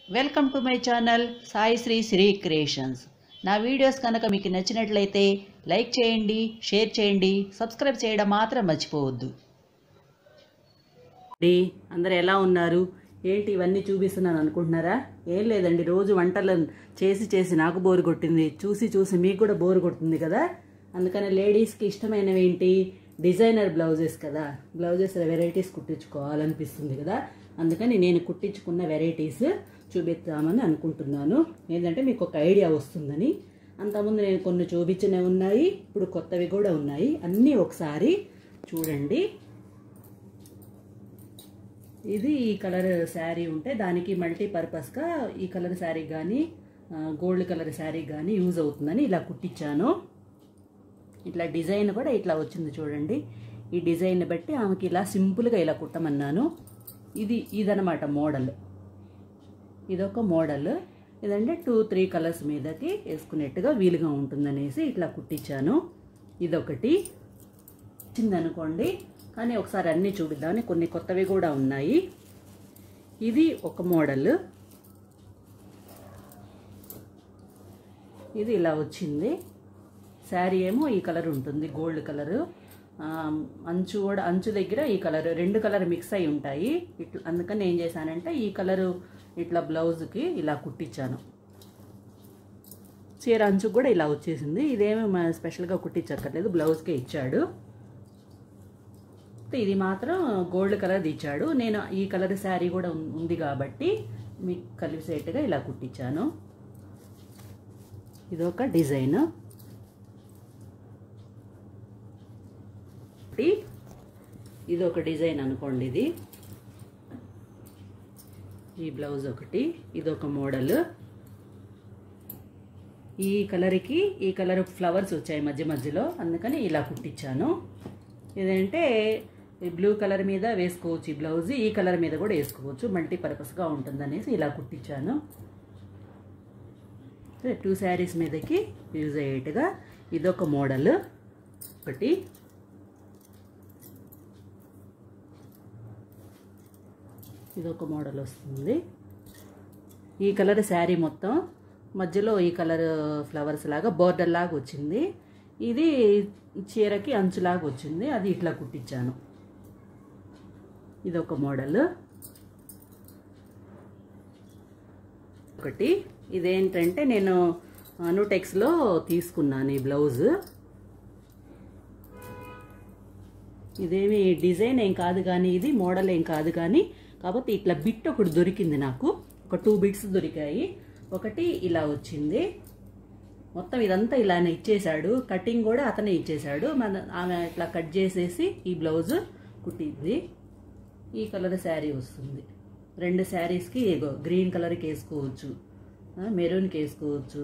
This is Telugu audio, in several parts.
welcome to my channel Sai Sri Sri creations నా వీడియోస్ కనుక మీకు నచ్చినట్లయితే లైక్ చేయండి షేర్ చేయండి సబ్స్క్రైబ్ చేయడం మాత్రం మర్చిపోవద్దు అందరు ఎలా ఉన్నారు ఏంటి ఇవన్నీ చూపిస్తున్నాను అనుకుంటున్నారా ఏం లేదండి రోజు వంటలు చేసి చేసి నాకు బోరు కొట్టింది చూసి చూసి మీకు కూడా బోరు కొడుతుంది కదా అందుకని లేడీస్కి ఇష్టమైనవి ఏంటి డిజైనర్ బ్లౌజెస్ కదా బ్లౌజెస్ వెరైటీస్ కుట్టించుకోవాలనిపిస్తుంది కదా అందుకని నేను కుట్టించుకున్న వెరైటీస్ చూపిద్దామని అనుకుంటున్నాను ఏంటంటే మీకు ఒక ఐడియా వస్తుందని అంతకుముందు నేను కొన్ని చూపించినవి ఉన్నాయి ఇప్పుడు కొత్తవి కూడా ఉన్నాయి అన్నీ ఒకసారి చూడండి ఇది ఈ కలర్ శారీ ఉంటే దానికి మల్టీపర్పస్గా ఈ కలర్ శారీ కానీ గోల్డ్ కలర్ శారీ కానీ యూజ్ అవుతుందని ఇలా కుట్టించాను ఇట్లా డిజైన్ కూడా ఇట్లా వచ్చింది చూడండి ఈ డిజైన్ బట్టి ఆమెకి ఇలా సింపుల్గా ఇలా కుట్టమన్నాను ఇది ఇదనమాట మోడల్ ఇదొక మోడల్ ఇదంటే టూ త్రీ కలర్స్ మీదకి వేసుకునేట్టుగా వీలుగా ఉంటుందనేసి ఇట్లా కుట్టించాను ఇదొకటి వచ్చిందనుకోండి కానీ ఒకసారి అన్నీ చూపిద్దామని కొన్ని కొత్తవి కూడా ఉన్నాయి ఇది ఒక మోడల్ ఇది ఇలా వచ్చింది శారీ ఏమో ఈ కలర్ ఉంటుంది గోల్డ్ కలరు అంచు కూడా అంచు దగ్గర ఈ కలర్ రెండు కలర్ మిక్స్ అయి ఉంటాయి ఇట్లా అందుకని ఏం చేశానంటే ఈ కలరు ఇట్లా బ్లౌజ్కి ఇలా కుట్టించాను చీర అంచు కూడా ఇలా వచ్చేసింది ఇదేమి స్పెషల్గా కుట్టించక్కర్లేదు బ్లౌజ్కే ఇచ్చాడు ఇది మాత్రం గోల్డ్ కలర్ ఇచ్చాడు నేను ఈ కలర్ శారీ కూడా ఉంది కాబట్టి మీకు కలిసేట్టుగా ఇలా కుట్టించాను ఇదొక డిజైన్ ఇది ఒక డిజైన్ అనుకోండి ఇది ఈ బ్లౌజ్ ఒకటి ఇది ఒక మోడల్ ఈ కలర్కి ఈ కలర్ ఫ్లవర్స్ వచ్చాయి మధ్య మధ్యలో అందుకని ఇలా కుట్టించాను ఇదంటే బ్లూ కలర్ మీద వేసుకోవచ్చు ఈ బ్లౌజ్ ఈ కలర్ మీద కూడా వేసుకోవచ్చు మల్టీపర్పస్గా ఉంటుందనేసి ఇలా కుట్టించాను టూ శారీస్ మీదకి యూజ్ అయ్యేట్టుగా ఇదొక మోడల్ ఒకటి ఇదొక మోడల్ వస్తుంది ఈ కలర్ శారీ మొత్తం మధ్యలో ఈ కలర్ ఫ్లవర్స్ లాగా బోర్డర్ లాగా వచ్చింది ఇది చీరకి అంచులాగా వచ్చింది అది ఇట్లా కుట్టించాను ఇది ఒక మోడల్ ఒకటి ఇదేంటంటే నేను అనుటెక్స్లో తీసుకున్నాను ఈ బ్లౌజ్ ఇదేమి డిజైన్ ఏం కాదు కానీ ఇది మోడల్ ఏం కాదు కానీ కాకపోతే ఇట్లా బిట్ ఒకటి దొరికింది నాకు ఒక టూ బిట్స్ దొరికాయి ఒకటి ఇలా వచ్చింది మొత్తం ఇదంతా ఇలానే ఇచ్చేశాడు కటింగ్ కూడా అతనే ఇచ్చేశాడు మన ఆమె ఇట్లా కట్ చేసేసి ఈ బ్లౌజ్ కుట్టింది ఈ కలర్ శారీ వస్తుంది రెండు శారీస్కి ఏగో గ్రీన్ కలర్కి వేసుకోవచ్చు మెరూన్కి వేసుకోవచ్చు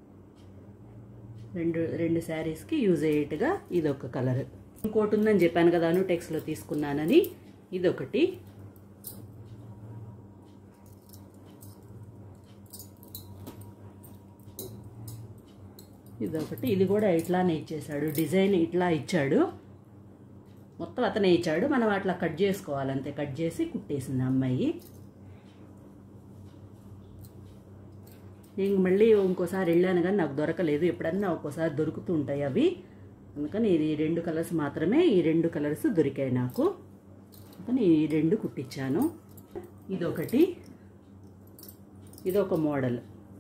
రెండు రెండు శారీస్కి యూజ్ అయ్యేట్టుగా ఇది ఒక కలర్ ఇంకోటి ఉందని చెప్పాను కదా టెక్స్లో తీసుకున్నానని ఇదొకటి ఇదొకటి ఇది కూడా ఇట్లానే ఇచ్చేసాడు డిజైన్ ఇట్లా ఇచ్చాడు మొత్తం అతనే ఇచ్చాడు మనం అట్లా కట్ చేసుకోవాలంతే కట్ చేసి కుట్టేసింది అమ్మాయి నేను మళ్ళీ ఇంకోసారి వెళ్ళాను కానీ నాకు దొరకలేదు ఎప్పుడన్నా ఒక్కోసారి దొరుకుతూ ఉంటాయి అవి అందుకని ఇది రెండు కలర్స్ మాత్రమే ఈ రెండు కలర్స్ దొరికాయి నాకు అందుకని ఈ రెండు కుట్టించాను ఇదొకటి ఇదొక మోడల్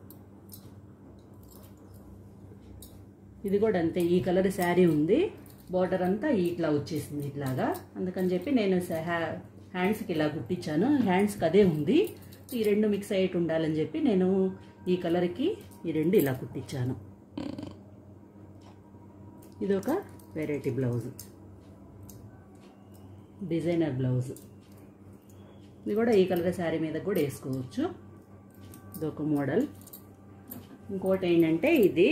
ఇది కూడా అంతే ఈ కలర్ శారీ ఉంది బార్డర్ అంతా ఇట్లా వచ్చేసింది ఇట్లాగా అందుకని చెప్పి నేను హ్యాండ్స్కి ఇలా కుట్టించాను హ్యాండ్స్కి అదే ఉంది ఈ రెండు మిక్స్ అయ్యేటి ఉండాలని చెప్పి నేను ఈ కలర్కి ఈ రెండు ఇలా కుట్టించాను ఇది ఒక వెరైటీ బ్లౌజ్ డిజైనర్ బ్లౌజ్ ఇది కూడా ఈ కలర్ శారీ మీద కూడా వేసుకోవచ్చు ఇది ఒక మోడల్ ఇంకోటి ఏంటంటే ఇది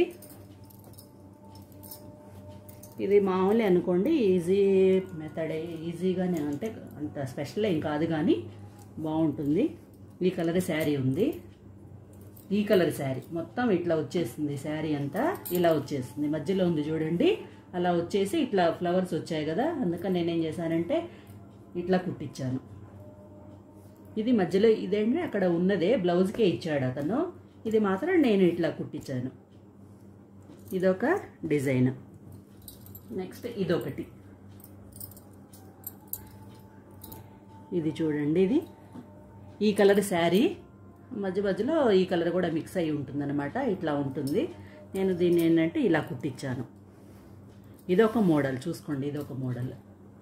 ఇది మామూలు అనుకోండి ఈజీ మెథడ్ ఈజీగానే అంటే అంత స్పెషల్ ఏం కాదు కానీ బాగుంటుంది ఈ కలర్ శారీ ఉంది ఈ కలర్ శారీ మొత్తం ఇట్లా వచ్చేసింది శారీ అంతా ఇలా వచ్చేసింది మధ్యలో ఉంది చూడండి అలా వచ్చేసి ఇట్లా ఫ్లవర్స్ వచ్చాయి కదా అందుకని నేనేం చేశానంటే ఇట్లా కుట్టించాను ఇది మధ్యలో ఇదేంటి అక్కడ ఉన్నదే బ్లౌజ్కే ఇచ్చాడు అతను ఇది మాత్రం నేను ఇట్లా కుట్టించాను ఇదొక డిజైన్ నెక్స్ట్ ఇదొకటి ఇది చూడండి ఇది ఈ కలర్ శారీ మధ్య మధ్యలో ఈ కలర్ కూడా మిక్స్ అయి ఉంటుందన్నమాట ఇట్లా ఉంటుంది నేను దీన్ని ఏంటంటే ఇలా కుట్టించాను ఇదొక మోడల్ చూసుకోండి ఇదొక మోడల్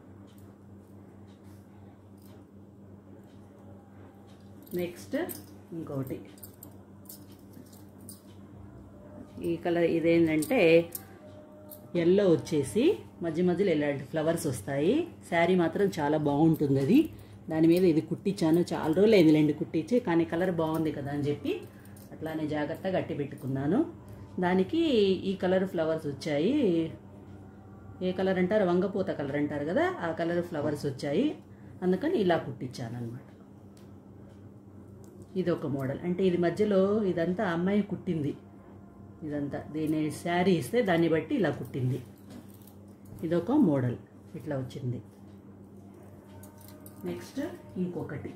నెక్స్ట్ ఇంకోటి ఈ కలర్ ఇదేంటంటే ఎల్లో వచ్చేసి మధ్య మధ్యలో ఇలాంటి ఫ్లవర్స్ వస్తాయి శారీ మాత్రం చాలా బాగుంటుంది అది దాని మీద ఇది కుట్టించాను చాలా రోజులు అయిందిలేండి కుట్టించి కానీ కలర్ బాగుంది కదా అని చెప్పి అట్లానే జాగ్రత్తగా గట్టి పెట్టుకున్నాను దానికి ఈ కలర్ ఫ్లవర్స్ వచ్చాయి ఏ కలర్ అంటారు వంగపూత కలర్ అంటారు కదా ఆ కలర్ ఫ్లవర్స్ వచ్చాయి అందుకని ఇలా కుట్టించాను అనమాట ఇది ఒక మోడల్ అంటే ఇది మధ్యలో ఇదంతా అమ్మాయి కుట్టింది ఇదంతా దీని శారీ ఇస్తే దాన్ని బట్టి ఇలా కుట్టింది ఇదొక మోడల్ ఇట్లా వచ్చింది నెక్స్ట్ ఇంకొకటి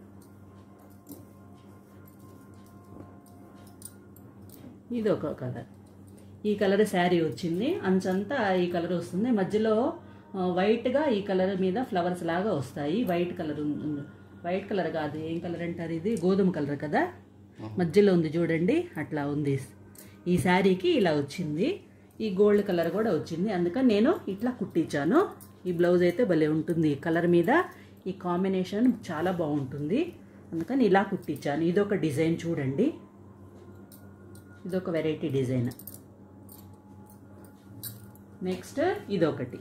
ఇది ఒక కలర్ ఈ కలర్ శారీ వచ్చింది అంచంతా ఈ కలర్ వస్తుంది మధ్యలో ఆ, వైట్గా ఈ కలర్ మీద ఫ్లవర్స్ లాగా వస్తాయి వైట్ కలర్ ఉంది వైట్ కలర్ కాదు ఏం కలర్ అంటారు ఇది గోధుమ కలర్ కదా మధ్యలో ఉంది చూడండి అట్లా ఉంది ఈ శారీకి ఇలా వచ్చింది ఈ గోల్డ్ కలర్ కూడా వచ్చింది అందుకని నేను ఇట్లా కుట్టించాను ఈ బ్లౌజ్ అయితే భలే ఉంటుంది ఈ కలర్ మీద ఈ కాంబినేషన్ చాలా బాగుంటుంది అందుకని ఇలా కుట్టించాను ఇదొక డిజైన్ చూడండి ఇదొక వెరైటీ డిజైన్ నెక్స్ట్ ఇదొకటి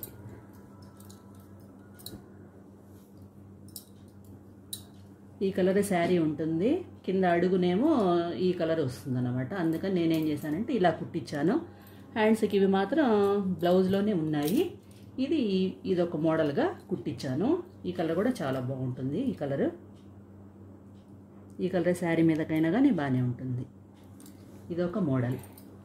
ఈ కలర్ శారీ ఉంటుంది కింద అడుగునేమో ఈ కలర్ వస్తుంది అనమాట అందుకని నేనేం చేశానంటే ఇలా కుట్టించాను హ్యాండ్స్కి ఇవి మాత్రం బ్లౌజ్లోనే ఉన్నాయి ఇది ఇది ఒక మోడల్గా కుట్టించాను ఈ కలర్ కూడా చాలా బాగుంటుంది ఈ కలర్ ఈ కలర్ శారీ మీదకైనా కానీ బాగానే ఉంటుంది ఇది ఒక మోడల్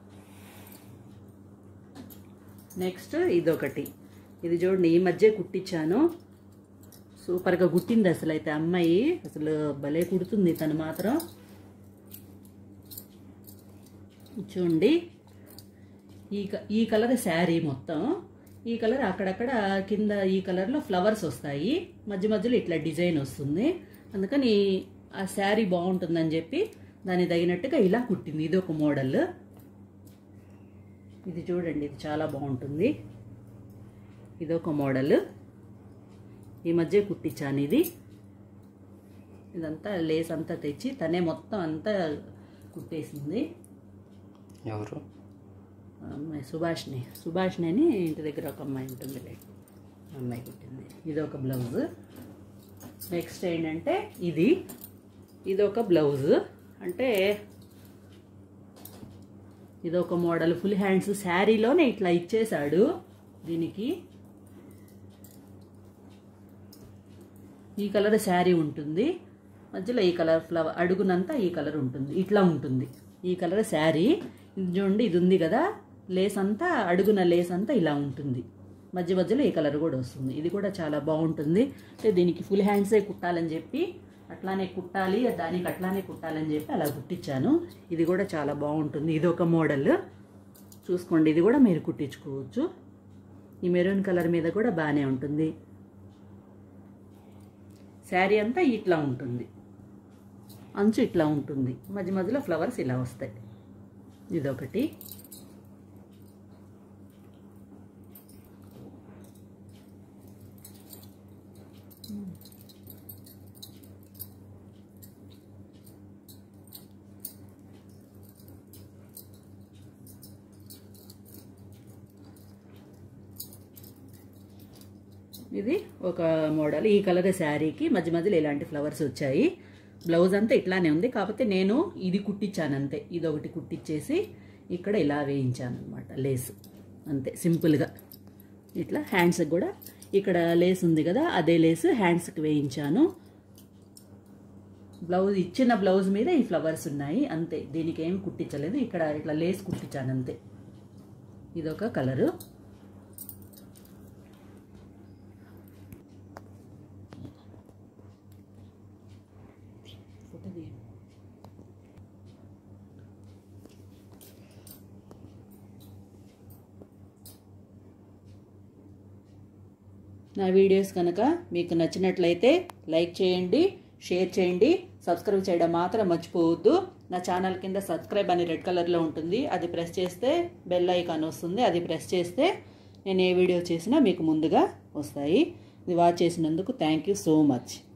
నెక్స్ట్ ఇదొకటి ఇది చూడండి ఈ మధ్య కుట్టించాను సూపర్గా కుట్టింది అసలు అయితే అమ్మాయి అసలు భలే కుడుతుంది తను మాత్రం చూడండి ఈ క- ఈ కలర్ శారీ మొత్తం ఈ కలర్ అక్కడక్కడ కింద ఈ కలర్లో ఫ్లవర్స్ వస్తాయి మధ్య మధ్యలో ఇట్లా డిజైన్ వస్తుంది అందుకని ఆ శారీ బాగుంటుందని చెప్పి దానికి తగినట్టుగా ఇలా కుట్టింది ఇది ఒక మోడల్ ఇది చూడండి ఇది చాలా బాగుంటుంది ఇది ఒక మోడల్ ఈ మధ్య కుట్టించాను ఇది ఇదంతా లేస్ అంతా తెచ్చి తనే మొత్తం అంతా కుట్టేసింది ఎవరు ఆ అమ్మాయి సుభాష్ని సుభాష్ని అని ఇంటి దగ్గర ఒక అమ్మాయి ఉంటుంది అమ్మాయి కుట్టింది ఇది ఒక బ్లౌజ్ నెక్స్ట్ ఏంటంటే ఇది ఇది ఒక బ్లౌజ్ అంటే ఇది ఒక మోడల్ ఫుల్ హ్యాండ్స్ శారీలోనే ఇట్లా ఇచ్చేసాడు దీనికి ఈ కలర్ శారీ ఉంటుంది మధ్యలో ఈ కలర్ ఫ్లవర్ అడుగునంతా ఈ కలర్ ఉంటుంది ఇట్లా ఉంటుంది ఈ కలర్ శారీ ఇది చూడండి ఇది ఉంది కదా లేస్ అంతా అడుగున లేస్ అంతా ఇలా ఉంటుంది మధ్య మధ్యలో ఈ కలర్ కూడా వస్తుంది ఇది కూడా చాలా బాగుంటుంది అంటే దీనికి ఫుల్ హ్యాండ్సే కుట్టాలని చెప్పి అట్లానే కుట్టాలి దానికి అట్లానే కుట్టాలని చెప్పి అలా కుట్టించాను ఇది కూడా చాలా బాగుంటుంది ఇది ఒక మోడల్ చూసుకోండి ఇది కూడా మీరు కుట్టించుకోవచ్చు ఈ మెరూన్ కలర్ మీద కూడా బాగానే ఉంటుంది శారీ అంతా ఇట్లా ఉంటుంది అంచు ఇట్లా ఉంటుంది మధ్య మధ్యలో ఫ్లవర్స్ ఇలా వస్తాయి ఇదొకటి ఇది ఒక మోడల్ ఈ కలర్ శారీకి మధ్య మధ్యలో ఇలాంటి ఫ్లవర్స్ వచ్చాయి బ్లౌజ్ అంతా ఇట్లానే ఉంది కాకపోతే నేను ఇది కుట్టించాను అంతే ఇది ఒకటి కుట్టించేసి ఇక్కడ ఇలా వేయించాను అనమాట లేస్ అంతే సింపుల్గా ఇట్లా హ్యాండ్స్కి కూడా ఇక్కడ లేస్ ఉంది కదా అదే లేస్ హ్యాండ్స్కి వేయించాను బ్లౌజ్ ఇచ్చిన బ్లౌజ్ మీద ఈ ఫ్లవర్స్ ఉన్నాయి అంతే దీనికి ఏం కుట్టించలేదు ఇక్కడ ఇట్లా లేస్ కుట్టించాను అంతే ఇదొక కలరు నా వీడియోస్ కనుక మీకు నచ్చినట్లయితే లైక్ చేయండి షేర్ చేయండి సబ్స్క్రైబ్ చేయడం మాత్రం మర్చిపోవద్దు నా ఛానల్ కింద సబ్స్క్రైబ్ అని రెడ్ కలర్లో ఉంటుంది అది ప్రెస్ చేస్తే బెల్ ఐకాన్ వస్తుంది అది ప్రెస్ చేస్తే నేను ఏ వీడియో చేసినా మీకు ముందుగా వస్తాయి ఇది వాచ్ చేసినందుకు థ్యాంక్ యూ సో మచ్